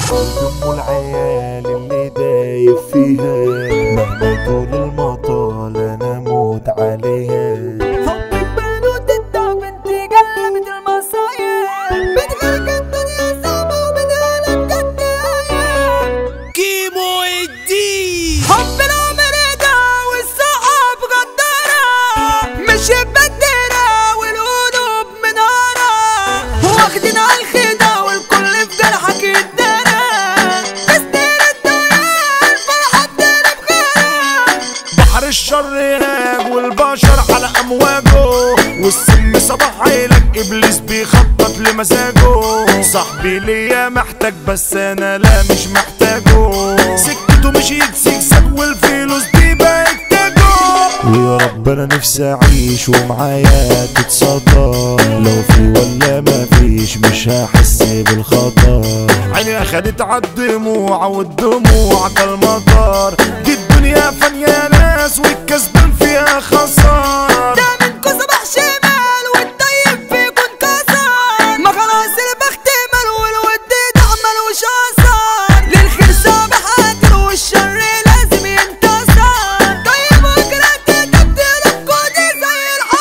ام العيال اللي دايب فيها مهما طول المطال انا اموت عليها حبك بنوت الدعم انت قلبت المصايب بتغرق الدنيا صعبة ومنها بجد عيب كيمو الدين حب العمر ده والصحاب غدارة مش بدرة والقلوب منارة واخدين على الخدع والكل في جرحك يتدارى تستير الدنيا الفرحة بتقلب غيرها بحر الشر هاج والبشر على امواجه والسم صباح عيلك ابليس بيخطط لمزاجه صاحبي ليا محتاج بس انا لا مش محتاجه سكته مش يكسك والفلوس دي بقت تاجه ويا رب انا نفسي اعيش ومعايا تتصدى لو في ولا ما فيش مش هحس بالخطر عيني اخدت عالدموع والدموع كالمطر دي الدنيا فانية ناس والكسبان فيها خسار ده منكو صباح شمال والطيب فيكون كسر ما خلاص البخت مال والود ده ملوش اثر للخير صباح قاتل والشر لازم ينتصر طيب وجرات تبدل الكودي زي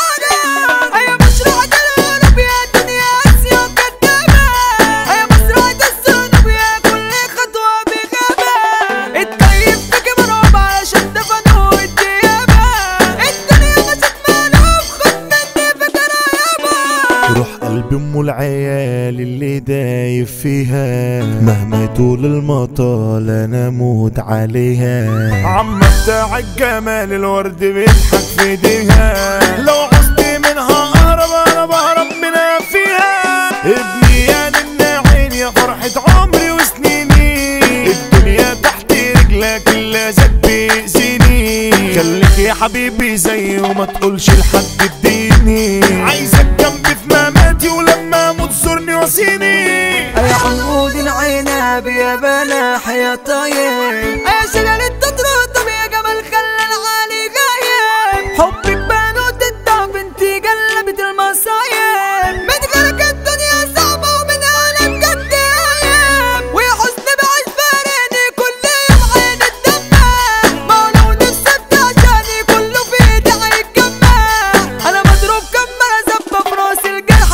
الحجر هي مشروع القلوب يا دنيا اسيا كدابة هي مشروع الذنوب يا كل خطوة بغابة الطيب في كبرهم علشان دفنوا الديابة الدنيا مشت مالهم خد مني فكرة يابا روح قلب ام العيال اللي دايب فيها مهما طول المطال انا اموت عليها عم بتاع الجمال الورد بيضحك في ايديها لو عوزت منها اهرب انا بهرب منها فيها ابني يا للنعين يا فرحة عمري وسنيني الدنيا تحت رجلك اللي زاد بيأذيني خليك يا حبيبي زي وما تقولش لحد اديني عايزك جنبي في مماتي ولما اموت زورني وصيني يا عمود العنب يا بلاح يا طيب يا شجرة تطرطم يا جمال خلى العالي غايب حبك بنوت الضعف انتي قلبت المصايب من غيرك الدنيا صعبة ومن انا بجد عيب ويا حسن بعيش فارقني كل يوم عين الدمع ما لو نفسي بتعشاني كله في ايدي هيتجمع انا مضروب كمرة زبة في راس الجرح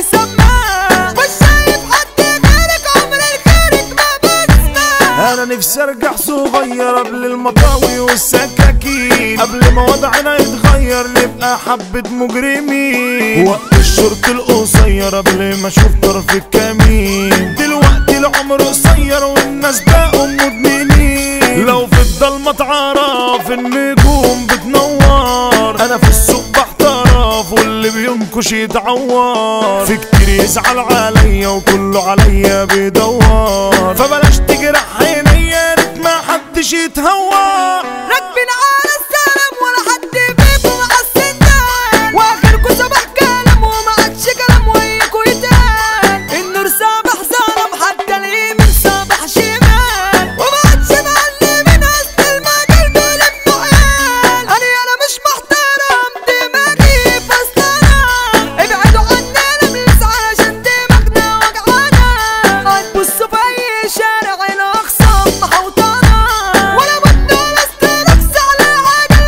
بيسمع مش شايف حد غيرك عمر الخيرك ما بسمع انا نفسي ارجع صغير قبل المطاوي والسكاكين قبل ما وضعنا يتغير نبقى حبة مجرمين وقت الشرط القصير قبل ما اشوف طرف الكمين دلوقتي العمر قصير والناس بقوا مدمنين لو في الضلمة تعرف النجوم بتنور انا في السوق بحترف واللي بينكش يتعور في كتير يزعل عليا وكله عليا بيدور فبلاش تجرح عينيا يا ريت ما حدش يتهور راكبين على السلام ولا حد فيكم على السندان واخركوا صباح كلام وما عادش كلام ويكوا يتقال النور صباح ظلم حتى اليمين صباح شمال وما عادش معلمين اصل المجال دول ابنه عيال انا انا مش محترم دماغي فسطرة ابعدوا عني انا ملس علشان دماغنا وجعانة هتبصوا في اي شارع الاخصام محوطانة ولا بد ولا استرخص على حاجة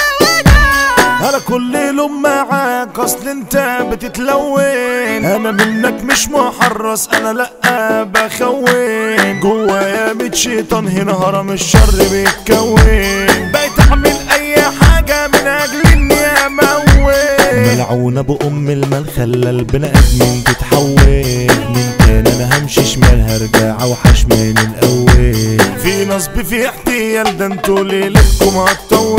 المرتوجة انا كل يوم معاك اصل انت بتتلون انا منك مش محرص انا لا بخون جوايا ميت شيطان هنا هرم الشر بيتكون بقيت اعمل اي حاجة من اجل اني اموت ملعونة بأم المال خلى البني ادمين تتحول من تاني انا همشي شمال هرجع اوحش من الاول في نصب في احتيال ده انتوا ليلتكم هتطول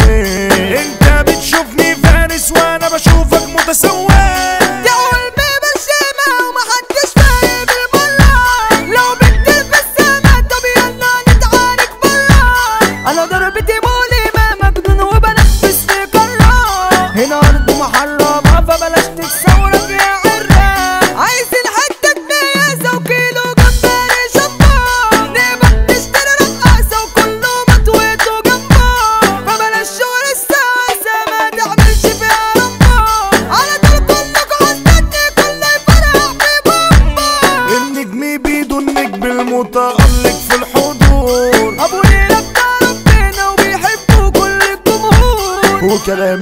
انت بتشوفني فارس وانا بشوفك متسول تعول ببشامة ومحدش فاهم المرة لو بتلبس السما طب يلا نتعارك برا انا ضربتي مؤلمة مجنون وبنفس في قارة هنا ارض محرمة فبلاش تتصورك يا عرة عايزين حتة ميزة وكيلو جمبري شطة نبقى نشتري رقاصة وكله مطويته جنبه فبلاش شغل الساسة ما تعملش فيها رمبة على طول كلكوا حسدني كله يفرح ببومبا النجم بيدو النجم المتألق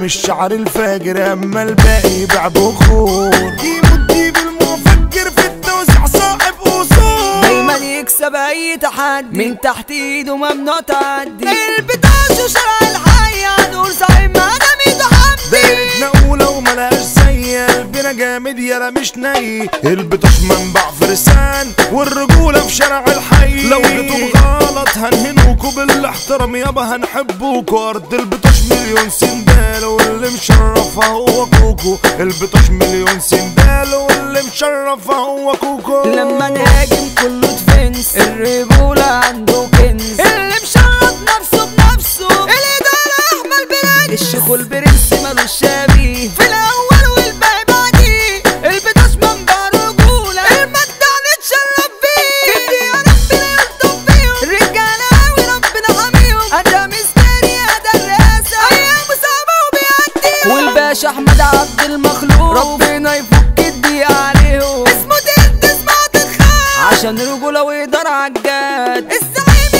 مش شعر الفاجر اما الباقي يبيع بخور يموت ديب المفكر في التوزيع صاحب اصول دايما يكسب اي تحدي من تحت ايده ممنوع تعدي البتاش وشرع الحي هنقول صاحب ما دام تحدي بيتنا اولى وملهاش زي قلبنا جامد يالا مش ني البطش منبع فرسان والرجوله في شارع الحي لو جيتوا غلط هنهنوكوا بالاحترام يابا هنحبوكوا ارض البطش مليون سندال واللي مشرفها هو كوكو البطش مليون سندال واللي مشرفها هو كوكو لما نهاجم كله دفنس الرجولة عنده كنز اللي مشرط نفسه بنفسه الإدارة أحمد بلاد الشيخ والبرنس مالوش شبيه في الأول والباقي بعديه البطاش منبع رجولة المجدع نتشرف بيه كده يا ربنا يلطف بيهم الرجالة أوي ربنا حاميهم أدم إسكاري أدا الرئاسة أيام صعبة وبيعديهم والباشا أحمد عبد المخلوق ربنا يفك الضيق عليهم اسمه تلت اسمه تتخان عشان رجولة ويقدر عالجاد الزعيم